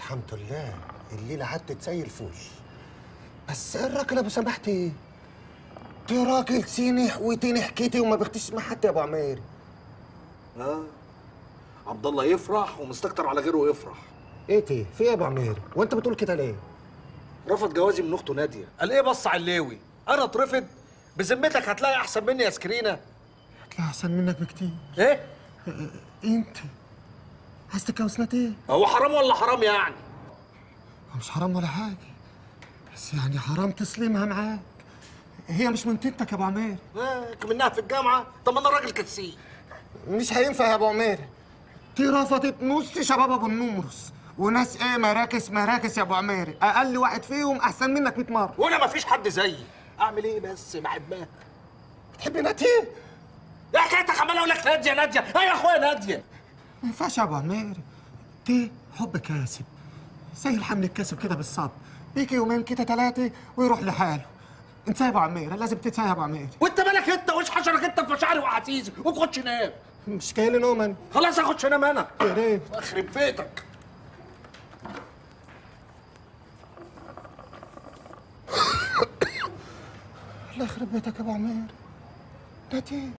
الحمد لله الليله عدت زي الفل بس الراجل ابو سماحة ايه؟ دي راجل سينح وتنح حكيتي وما بيختش مع حد يا ابو عمير اه عبد الله يفرح ومستكتر على غيره يفرح ايه تي في ايه يا ابو عمير وانت بتقول كده ليه رفض جوازي من اخته ناديه قال ايه بص على الليوي انا اترفض بذمتك هتلاقي احسن مني يا سكرينه لا احسن منك بكتير ايه انت عايز تتجوز ايه هو حرام ولا حرام يعني مش حرام ولا حاجه بس يعني حرام تسلمها معاك هي مش من تنتك يا ابو عمير آه منها في الجامعه طب ما انا راجل كسيل مش هينفع يا ابو عمير دي رفضت نص شباب ابو النمرس وناس ايه مراكز مراكز يا ابو عمير اقل واحد فيهم احسن منك 100 مره وانا مفيش حد زيي اعمل ايه بس بحبها بتحب ناتي يا حكايتك عمال اقول لك ناديه ناديه ايه يا اخويا ناديه ما ينفعش يا ابو عمير دي حب كاسب زي الحمل الكاسب كده بالصبر بيجي يومين كده ثلاثه ويروح لحاله انت يا ابو عمير لازم تنسى يا ابو عمير وانت مالك انت وش حشرك انت في مشاعري واحاسيسي وتخش نام مش جاي لي نوما خلاص اخش انام انا يا ريت اخرب بيتك الله يخرب بيتك يا ابو عمير ناتي